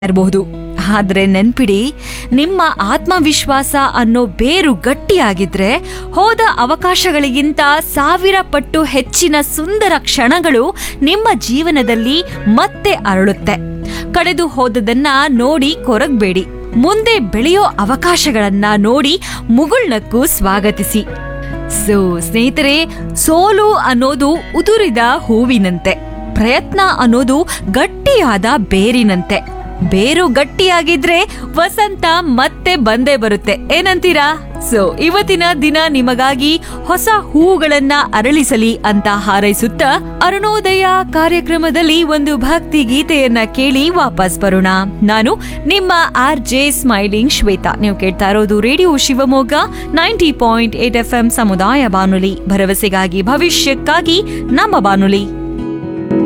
ಇರಬಹುದು ಆದ್ರೆ ನೆನ್ಪಿಡಿ ನಿಮ್ಮ ಆತ್ಮವಿಶ್ವಾಸ ಅನ್ನೋ ಬೇರು ಗಟ್ಟಿಯಾಗಿದ್ರೆ ಹೋದ ಅವಕಾಶಗಳಿಗಿಂತ ಸಾವಿರ ಪಟ್ಟು ಹೆಚ್ಚಿನ ಸುಂದರ ಕ್ಷಣಗಳು ನಿಮ್ಮ ಜೀವನದಲ್ಲಿ ಮತ್ತೆ ಅರಳುತ್ತೆ ಕಳೆದು ಹೋದದನ್ನ ನೋಡಿ ಕೊರಗ್ಬೇಡಿ ಮುಂದೆ ಬೆಳೆಯೋ ಅವಕಾಶಗಳನ್ನ ನೋಡಿ ಮುಗುಳ್ನಕ್ಕೂ ಸ್ವಾಗತಿಸಿ ಸೊ ಸ್ನೇಹಿತರೆ ಸೋಲು ಅನ್ನೋದು ಉದುರಿದ ಹೂವಿನಂತೆ ಪ್ರಯತ್ನ ಅನ್ನೋದು ಗಟ್ಟಿಯಾದ ಬೇರಿನಂತೆ ಬೇರು ಗಟ್ಟಿಯಾಗಿದ್ರೆ ವಸಂತ ಮತ್ತೆ ಬಂದೇ ಬರುತ್ತೆ ಏನಂತೀರಾ ಸೊ ಇವತ್ತಿನ ದಿನ ನಿಮಗಾಗಿ ಹೊಸ ಹೂಗಳನ್ನ ಅರಳಿಸಲಿ ಅಂತ ಹಾರೈಸುತ್ತಾ ಅರುಣೋದಯ ಕಾರ್ಯಕ್ರಮದಲ್ಲಿ ಒಂದು ಭಕ್ತಿ ಗೀತೆಯನ್ನ ಕೇಳಿ ವಾಪಸ್ ಬರೋಣ ನಾನು ನಿಮ್ಮ ಆರ್ ಜೆ ಸ್ಮೈಲಿಂಗ್ ಶ್ವೇತಾ ನೀವು ಕೇಳ್ತಾ ಇರೋದು radio Shivamogga ninety point eight F M ಸಮುದಾಯ ಬಾನುಲಿ ಭರವಸೆಗಾಗಿ ಭವಿಷ್ಯಕ್ಕಾಗಿ ನಮ್ಮ ಬಾನುಲಿ